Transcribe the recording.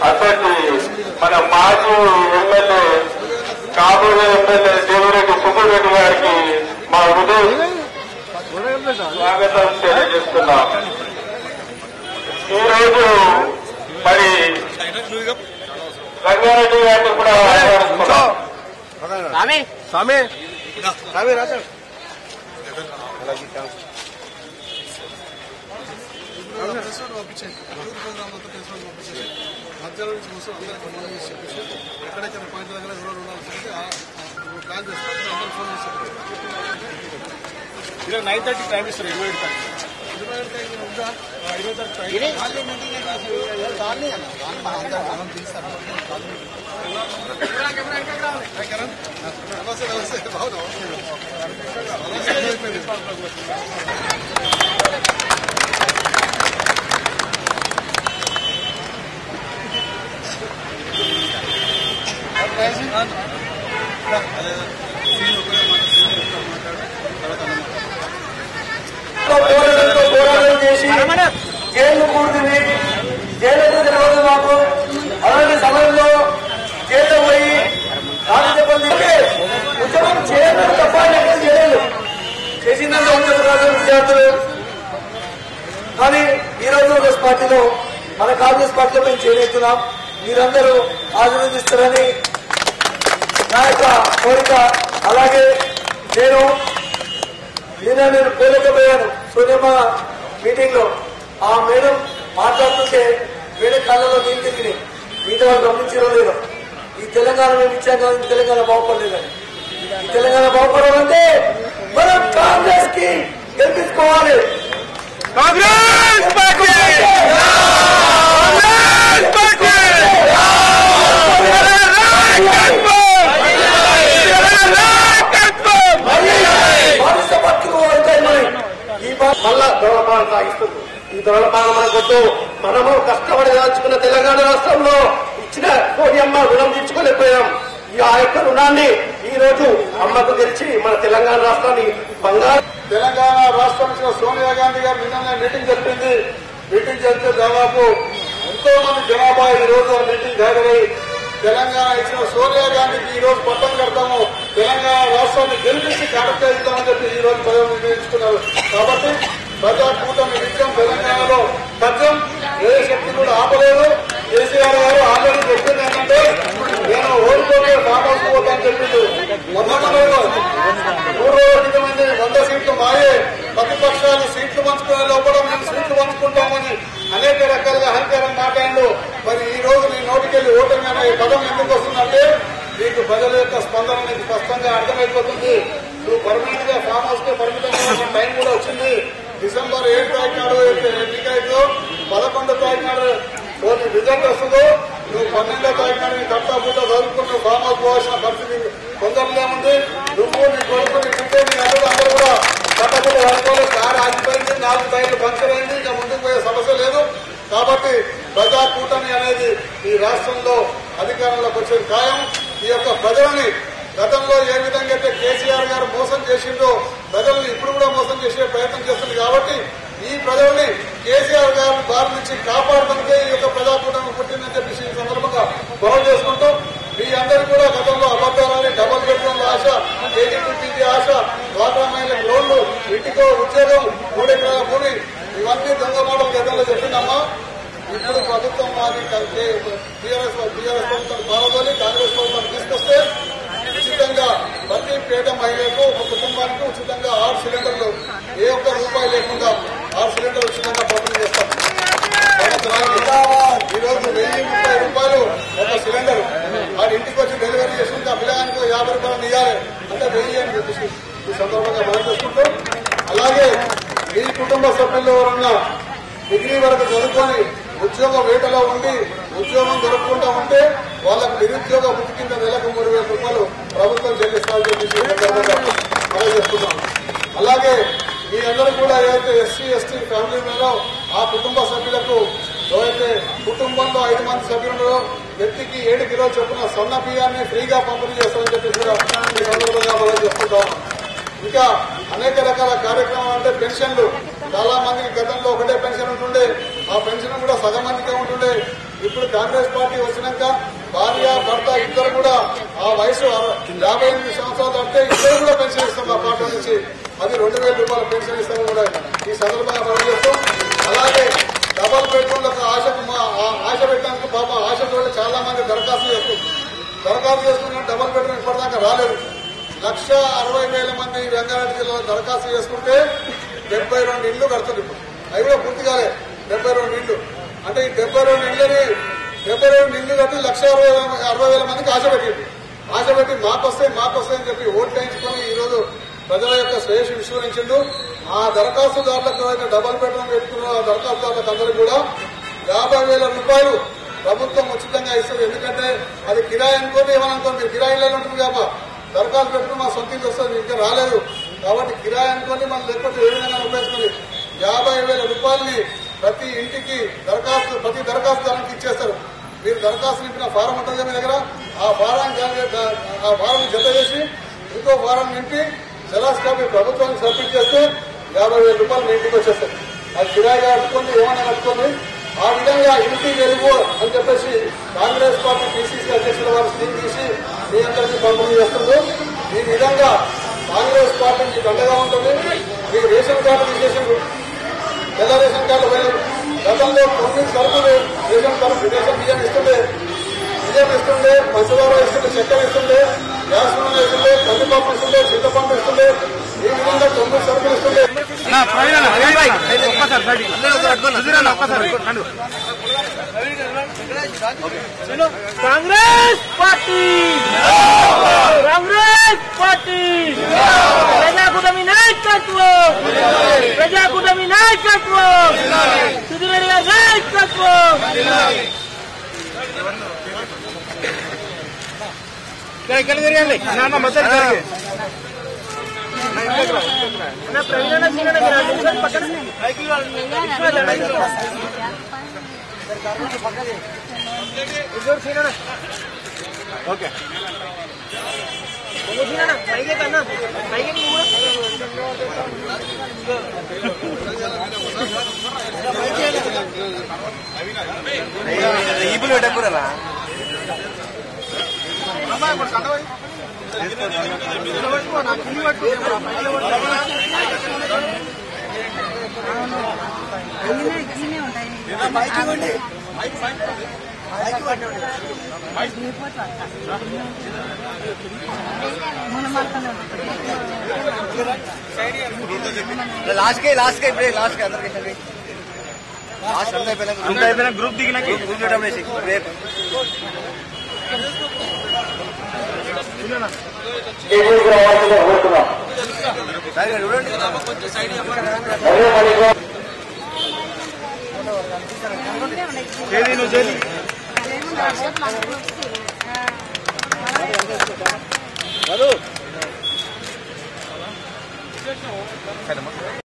అటువంటి మన మాజీ ఎమ్మెల్యే కాబోయే ఎమ్మెల్యే దేవిరెడ్డి సుబ్బరెడ్డి గారికి మా హృదయ స్వాగతం తెలియజేస్తున్నాం ఈ రోజు మరి రంగారెడ్డి గారిని కూడా ఆహ్వానిస్తున్నాం. స్వామి స్వామి స్వామి రాజా మధ్యాహ్నం నుంచి కూర్చొని అందరికీ ఫోన్ చేసి చెప్పేసి ఎక్కడెక్కడ పాయింట్ దగ్గర ఎవరు ఉండాలి చెప్పేసి ఆ- ఆ ప్లాన్ చేసుకుంటే అందరూ ఫోన్ చేసి చెప్పేసి ఈరోజు నైన్ థర్టీ టైం ఇస్తారు ఇరవై ఏడు తారీఖు ఇరవై ఏడు తారీఖు ఉందా? ఆ, ఇరవై తారీఖు టైం ఇది ఖాళీ మీటింగ్ అయితే అసలు ఖాళీ అన్న. ఖాళీ మన అందరం మనం తీస్తాం. హాయ్ కరణ్. నమస్తే నమస్తే బాగున్నావు నమస్తే అయిపోయింది. పోరాటంతో పోరాటం చేసి జైలు కూర్చుని జైలు తెలియదు మాకు అలాంటి సమయంలో జైలు పోయి రాజు చెప్పండి ఉద్యమం చేయడం తప్ప ఎక్కడ చేయలేదు చేసిందంటే ఉద్యమ రాజు విద్యార్థులు కానీ ఈ రోజు కాంగ్రెస్ పార్టీలో మన కాంగ్రెస్ పార్టీలో మేము చేయలేస్తున్నాం మీరందరూ ఆశీర్వదిస్తారని నా యొక్క కోరిక అలాగే నేను నిన్న నేను పోలేకపోయాను సూర్యమ్మ మీటింగ్ లో ఆ మేడం మాట్లాడుతుంటే వేరే కాలంలో నీళ్ళు తిరిగినాయి మిగతా వాళ్ళు గమనించడం లేదు ఈ తెలంగాణ మేము ఇచ్చాం కానీ ఈ తెలంగాణ బాగుపడలేదని ఈ తెలంగాణ బాగుపడాలంటే మనం కాంగ్రెస్ కి గెలిపించుకోవాలి కాంగ్రెస్ పార్టీ కాంగ్రెస్ పార్టీ బానిస బతుకు అవుతాయి మరి ఈ బా- మళ్ళా దొరపాలన సాగిస్తుంది ఈ దొరపాలన మనకొద్దు మనము కష్టపడి దాచుకున్న తెలంగాణ రాష్ట్రంలో ఇచ్చిన కోడి అమ్మ రుణం తీర్చుకోలేకపోయాం ఈ ఆ యొక్క రుణాన్ని ఈ రోజు అమ్మకు తెచ్చి మన తెలంగాణ రాష్ట్రాన్ని బంగారు తెలంగాణ రాష్ట్రం ఇచ్చిన సోనియా గాంధీ గారు నిన్న మీటింగ్ జరిపింది మీటింగ్ జరిపితే దాదాపు ఎంతో మంది జనాభా ఈ రోజు ఆ మీటింగ్ హాజరై తెలంగాణ ఇచ్చిన సోనియా గాంధీకి ఈ రోజు పట్టం కడతాము తెలంగాణ రాష్ట్రాన్ని గెలిపించి కాడకేస్తామని చెప్పి ఈ రోజు ప్రజలు నిర్ణయించుకున్నారు కాబట్టి ప్రజా కూటమి నిత్యం తెలంగాణలో సత్యం ఏ శక్తి కూడా ఆపలేదు కేసీఆర్ గారు ఆల్రెడీ చెప్పింది ఏంటంటే నేను ఓడిపోతే కాపాడుకు పోతాను చెప్పింది మొన్న మొన్నలో మూడు రోజుల క్రితమైంది వంద సీట్లు మాయే ప్రతిపక్షాలు సీట్లు పంచుకునే లోపల మేము సీట్లు పంచుకుంటామని అనేక రకాలుగా అహంకారం మాట్లాడు మరి ఈ రోజు నీ నోటికెళ్లి ఓటమి అనే పదం ఎందుకు వస్తుందంటే నీకు ప్రజల యొక్క స్పందన నీకు స్పష్టంగా అర్థమైపోతుంది నువ్వు పర్మనెంట్ గా ఫామ్ హౌస్ కి పరిమితం కావాల్సిన టైం కూడా వచ్చింది డిసెంబర్ ఏడు తారీఖు నాడు అయితే ఎన్నిక అయిందో పదకొండో తారీఖు నాడు పోనీ రిజల్ట్ వస్తుందో నువ్వు పన్నెండో తారీఖు నాడు నీ కట్టా బుట్ట చదువుకుని ఫామ్ హౌస్ పోవాల్సిన పరిస్థితి కొందరిలో ఉంది నువ్వు నీ కొడుకు నీ బిడ్డ నీ అందరూ అందరూ కూడా కట్టబుట్ట చదువుకోవాలి కారు ఆగిపోయింది నాలుగు టైర్లు పంచర్ అయింది ఇక ముందుకు పోయే సమస్య లేదు కాబట్టి ప్రజా కూటమి అనేది ఈ రాష్ట్రంలో అధికారంలోకి వచ్చేది ఖాయం ఈ యొక్క ప్రజలని గతంలో ఏ విధంగా అయితే కేసీఆర్ గారు మోసం చేసిందో ప్రజల్ని ఇప్పుడు కూడా మోసం చేసే ప్రయత్నం చేస్తుంది కాబట్టి ఈ ప్రజల్ని కేసీఆర్ గారి బారి నుంచి కాపాడడానికే ఈ యొక్క ప్రజాకూటమి పుట్టిందని చెప్పేసి ఈ సందర్భంగా గొడవ చేసుకుంటూ మీ అందరూ కూడా గతంలో అబద్దాలని డబల్ బెడ్రూమ్ల ఆశ కేజీపీటీ ఆశ వాటర్ మహిళలకు లోన్లు ఇంటికో ఉద్యోగం మూడెకరాల భూమి ఇవన్నీ దొంగ మాటలు గతంలో చెప్పిందమ్మా ఇప్పుడు ప్రభుత్వం మాది టీఆర్ఎస్ టీఆర్ఎస్ ప్రభుత్వం పాల్గొని కాంగ్రెస్ ప్రభుత్వం తీసుకొస్తే ఉచితంగా ప్రతి పేద మహిళకు ఒక కుటుంబానికి ఉచితంగా ఆరు సిలిండర్లు ఏ ఒక్క రూపాయి లేకుండా ఆరు సిలిండర్లు ఉచితంగా పంపిణీ చేస్తాం సంవత్సరానికి ఈ రోజు వెయ్యి ముప్పై రూపాయలు ఒక సిలిండర్ వారి ఇంటికి వచ్చి డెలివరీ చేసుకుంటే ఆ పిల్లగానికి ఒక యాభై రూపాయలు ఇవ్వాలి అంటే వెయ్యి అని చెప్పేసి ఈ సందర్భంగా మనం చేసుకుంటూ అలాగే మీ కుటుంబ సభ్యుల్లో ఎవరన్నా డిగ్రీ వరకు చదువుకొని ఉద్యోగ వేటలో ఉండి ఉద్యోగం దొరుకుతుంటా ఉంటే వాళ్ళకు నిరుద్యోగ వృత్తి కింద నెలకు మూడు వేల రూపాయలు ప్రభుత్వం చెల్లిస్తామని చెప్పేసి ఈ సందర్భంగా మనం చేస్తున్నాం అలాగే మీ అందరూ కూడా ఏదైతే ఎస్సీ ఎస్టీ ఫ్యామిలీలలో ఆ కుటుంబ సభ్యులకు ఎవరైతే కుటుంబంలో ఐదు మంది సభ్యులు వ్యక్తికి ఏడు కిలో చొప్పున సన్న బియ్యాన్ని ఫ్రీగా పంపిణీ చేస్తామని చెప్పేసి కూడా ఈ సందర్భంగా మనం చేస్తుంటాం ఇంకా అనేక రకాల కార్యక్రమాలు అంటే పెన్షన్లు చాలా మందికి గతంలో ఒకటే పెన్షన్ ఉంటుండే ఆ పెన్షన్ కూడా సగం మందికే ఉంటుండే ఇప్పుడు కాంగ్రెస్ పార్టీ వచ్చినాక భార్య భర్త ఇద్దరు కూడా ఆ వయసు అర- యాభై ఎనిమిది సంవత్సరాలు దాటితే ఇద్దరు కూడా పెన్షన్ ఇస్తాం ఆ పార్టీ నుంచి అది రెండు వేల రూపాయల పెన్షన్ ఇస్తామని కూడా ఈ సందర్భంగా మనం చేస్తాం అలాగే డబల్ బెడ్రూమ్లకు ఆశకు మా- ఆ- ఆశ పెట్టడానికి పాప ఆశతో చాలా మంది దరఖాస్తు చేస్తారు దరఖాస్తు చేసుకున్న డబల్ బెడ్రూమ్ ఇప్పటిదాకా రాలేదు లక్ష అరవై వేల మంది రంగారెడ్డి జిల్లాలో దరఖాస్తు చేసుకుంటే డెబ్బై రెండు ఇళ్లు కడుతుంది ఇప్పుడు అవి కూడా పూర్తి కాలే డెబ్బై రెండు ఇళ్లు అంటే ఈ డెబ్బై రెండు ఇళ్ళని డెబ్బై రెండు ఇళ్లు కట్టి లక్ష అరవై వేల- అరవై వేల మందికి ఆశ పెట్టింది ఆశ పెట్టి మాకు వస్తాయి మాకు వస్తాయి అని చెప్పి ఓట్లు వేయించుకొని ఈ రోజు ప్రజల యొక్క శ్రేయస్ విశ్వసించిండు ఆ దరఖాస్తుదారులకు ఎవరైతే డబల్ బెడ్రూమ్ పెట్టుకున్న ఆ దరఖాస్తుదారులకు అందరికీ కూడా యాభై వేల రూపాయలు ప్రభుత్వం ఉచితంగా ఇస్తుంది ఎందుకంటే అది కిరాయి అనుకోండి ఏమనుకోండి మీరు కిరాయిలో ఉంటుంది కాబట్టి దరఖాస్తు పెట్టుకుని మా సొంత ఇల్లు వస్తుంది ఇంకా రాలేదు కాబట్టి కిరాయి అనుకోండి మనం లేకపోతే ఏ విధంగా ఉపయోగించుకోండి యాభై వేల రూపాయలని ప్రతి ఇంటికి దరఖాస్తు ప్రతి దరఖాస్తుదారునికి ఇచ్చేస్తారు మీరు దరఖాస్తు నింపిన ఫారం ఉంటుంది కదా మీ దగ్గర ఆ ఫారం ఆ ఫారం జత చేసి ఇంకో ఫారం నింపి జలాస్ కాపీ ప్రభుత్వానికి సబ్మిట్ చేస్తే యాభై వేల రూపాయలు మీ ఇంటికి వచ్చేస్తాయి అది కిరాయిగా కట్టుకోండి ఏమైనా కట్టుకోండి ఆ విధంగా ఇంటి వెలుగు అని చెప్పేసి కాంగ్రెస్ పార్టీ పిసిసి అధ్యక్షుల వారు స్కీమ్ తీసి మీ అందరికీ పంపిణీ చేస్తుంది ఈ విధంగా కాంగ్రెస్ పార్టీ మీకు అండగా ఉంటుంది మీకు రేషన్ కార్డు తీసేసి తెల్ల రేషన్ కార్డు పోయి గతంలో తొమ్మిది సరుకులు రేషన్ కార్డు రేషన్ బియ్యం ఇస్తుండే బియ్యం ఇస్తుండే పంచదార ఇస్తుండే చక్కెర ఇస్తుండే గ్యాస్ నూనె ఇస్తుండే కందిపప్పు ఇస్తుండే చింతపండు ఇస్తుండే ఈ విధంగా తొమ్మిది సరుకులు ఇస్తుండే కాంగ్రెస్ పార్టీ కాంగ్రెస్ పార్టీ ప్రజాకూటమి నాయకత్వం ప్రజాకూటమి నాయకత్వం సుధీరెడ్డి గారి నాయకత్వం నా ప్రవీణ సీనన్న మీరు అటు నిలబడి పక్కన ఇద్దరు సీనన్న ఓకే సీనన్న పైకి కన్నా పైకి నువ్వు కూడా లాస్ట్ కే లాస్ట్ కే బ్రేక్ లాస్ట్ కే అందరికి లాస్ట్ అంతా అయిపోయినా అంతా అయిపోయినా గ్రూప్ దిగినా గ్రూప్ చేయడం వేసి రేపు స్టేజీకి రావాల్సిందిగా కోరుతున్నాం సరే చూడండి అదే మళ్ళీ ఆ